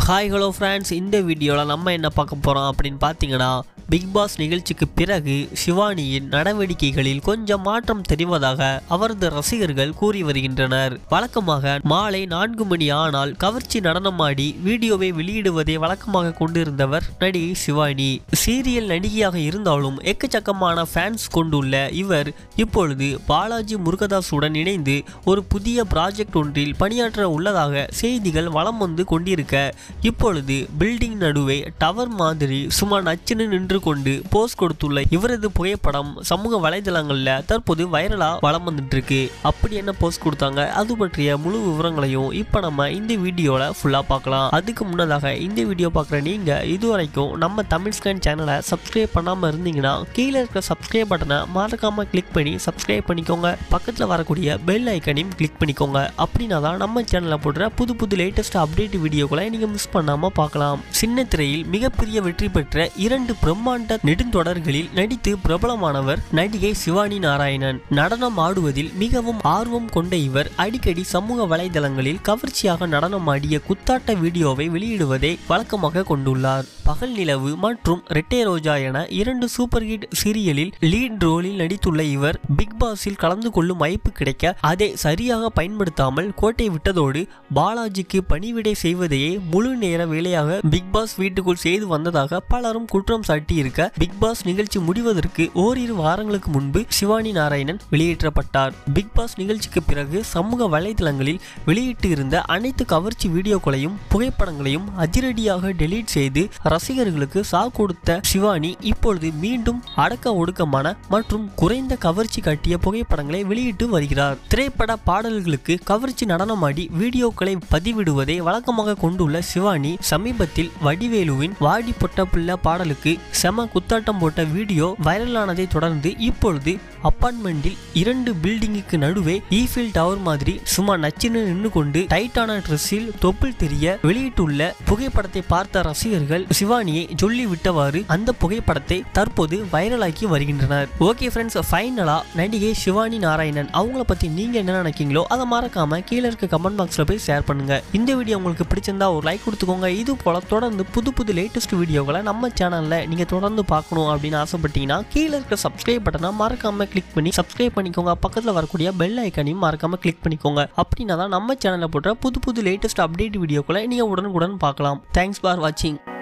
hi hello friends இந்த வீடியோவில் நம்ம என்ன பார்க்க போகிறோம் அப்படின்னு பார்த்தீங்கன்னா பிக் பாஸ் நிகழ்ச்சிக்கு பிறகு சிவானியின் நடவடிக்கைகளில் கொஞ்சம் மாற்றம் தெரிவதாக அவரது ரசிகர்கள் கூறி வருகின்றனர் வழக்கமாக மாலை நான்கு மணி ஆனால் கவர்ச்சி நடனமாடி வீடியோவை வெளியிடுவதை வழக்கமாக கொண்டிருந்தவர் நடிகை சிவானி சீரியல் நடிகையாக இருந்தாலும் எக்கச்சக்கமான ஃபேன்ஸ் கொண்டுள்ள இவர் இப்பொழுது பாலாஜி முருகதாஸுடன் இணைந்து ஒரு புதிய ப்ராஜெக்ட் ஒன்றில் பணியாற்ற உள்ளதாக செய்திகள் வலம் வந்து கொண்டிருக்க இப்பொழுது பில்டிங் நடுவே டவர் மாதிரி சும்மா நச்சுன்னு நின்று கொண்டு போஸ்ட் கொடுத்துள்ள இவரது புகைப்படம் சமூக வலைதளங்கள்ல தற்போது வைரலா வலம் வந்துட்டு இருக்கு அப்படி என்ன போஸ்ட் கொடுத்தாங்க அது பற்றிய முழு விவரங்களையும் இப்போ நம்ம இந்த வீடியோல ஃபுல்லா பார்க்கலாம் அதுக்கு முன்னதாக இந்த வீடியோ பார்க்குற நீங்க இதுவரைக்கும் நம்ம தமிழ் ஸ்கேன் சேனலை சப்ஸ்கிரைப் பண்ணாம இருந்தீங்கன்னா கீழே இருக்க சப்ஸ்கிரைப் பட்டனை மறக்காம கிளிக் பண்ணி சப்ஸ்கிரைப் பண்ணிக்கோங்க பக்கத்தில் வரக்கூடிய பெல் ஐக்கனையும் கிளிக் பண்ணிக்கோங்க அப்படின்னா தான் நம்ம சேனலில் போடுற புது புது லேட்டஸ்ட் அப்டேட் வீடியோக்களை நீங்கள் மிஸ் பண்ணாமல் பார்க்கலாம் சின்ன திரையில் மிகப்பெரிய வெற்றி பெற்ற இரண்டு பிரம்மாண்ட நெடுந்தொடர்களில் நடித்து பிரபலமானவர் நடிகை சிவானி நாராயணன் நடனம் ஆடுவதில் மிகவும் ஆர்வம் கொண்ட இவர் அடிக்கடி சமூக வலைதளங்களில் கவர்ச்சியாக நடனமாடிய குத்தாட்ட வீடியோவை வெளியிடுவதை வழக்கமாக கொண்டுள்ளார் பகல் நிலவு மற்றும் ரெட்டே ரோஜா என இரண்டு சூப்பர் ஹிட் சீரியலில் லீட் ரோலில் நடித்துள்ள இவர் பிக் பாஸில் கலந்து கொள்ளும் வாய்ப்பு கிடைக்க அதை சரியாக பயன்படுத்தாமல் கோட்டை விட்டதோடு பாலாஜிக்கு பணிவிடை செய்வதையே முழு நேர வேலையாக பிக் பாஸ் வீட்டுக்குள் செய்து வந்ததாக பலரும் குற்றம் சாட்டியிருக்க பிக் பாஸ் நிகழ்ச்சி முடிவதற்கு ஓரிரு வாரங்களுக்கு முன்பு சிவானி நாராயணன் வெளியேற்றப்பட்டார் பிக் பாஸ் நிகழ்ச்சிக்கு பிறகு சமூக வலைதளங்களில் வெளியிட்டு இருந்த அனைத்து கவர்ச்சி வீடியோக்களையும் புகைப்படங்களையும் அதிரடியாக டெலீட் செய்து ரசிகர்களுக்கு சா கொடுத்த சிவானி இப்பொழுது மீண்டும் அடக்க ஒடுக்கமான மற்றும் குறைந்த கவர்ச்சி காட்டிய புகைப்படங்களை வெளியிட்டு வருகிறார் திரைப்பட பாடல்களுக்கு கவர்ச்சி நடனமாடி வீடியோக்களை பதிவிடுவதை வழக்கமாக கொண்டுள்ள சிவானி சமீபத்தில் வடிவேலுவின் வாடி பொட்ட பிள்ளை பாடலுக்கு செம குத்தாட்டம் போட்ட வீடியோ வைரலானதை தொடர்ந்து இப்பொழுது அப்பார்ட்மெண்டில் இரண்டு பில்டிங்குக்கு நடுவே ஈஃபில் டவர் மாதிரி சும்மா நச்சுன்னு நின்று கொண்டு டைட்டான ட்ரெஸ்ஸில் தொப்புள் தெரிய வெளியிட்டுள்ள புகைப்படத்தை பார்த்த ரசிகர்கள் சிவானியை சொல்லி விட்டவாறு அந்த புகைப்படத்தை தற்போது வைரலாக்கி வருகின்றனர் ஓகே ஃப்ரெண்ட்ஸ் ஃபைனலா நடிகை சிவானி நாராயணன் அவங்கள பத்தி நீங்க என்ன நினைக்கீங்களோ அதை மறக்காம கீழே இருக்க கமெண்ட் பாக்ஸ்ல போய் ஷேர் பண்ணுங்க இந்த வீடியோ உங்களுக்கு பிடிச்சிருந்தா ஒரு லைக் கொடுத்துக்கோங்க இது போல தொடர்ந்து புது புது லேட்டஸ்ட் வீடியோக்களை நம்ம சேனல்ல நீங்க தொடர்ந்து பார்க்கணும் அப்படின்னு ஆசைப்பட்டீங்கன்னா கீழே இருக்க சப்ஸ்கிரைப் பட்டனை மறக்காம கிளிக் பண்ணி சப்ஸ்கிரைப் பண்ணிக்கோங்க பக்கத்தில் வரக்கூடிய பெல் ஐக்கனையும் மறக்காம கிளிக் பண்ணிக்கோங்க அப்படின்னா தான் நம்ம சேனலில் போடுற புது புது லேட்டஸ்ட் அப்டேட் வீடியோக்களை நீங்கள் உடனுக்குடன் பார்க்கலாம் தேங்க்ஸ் ஃபார் வாட்சிங்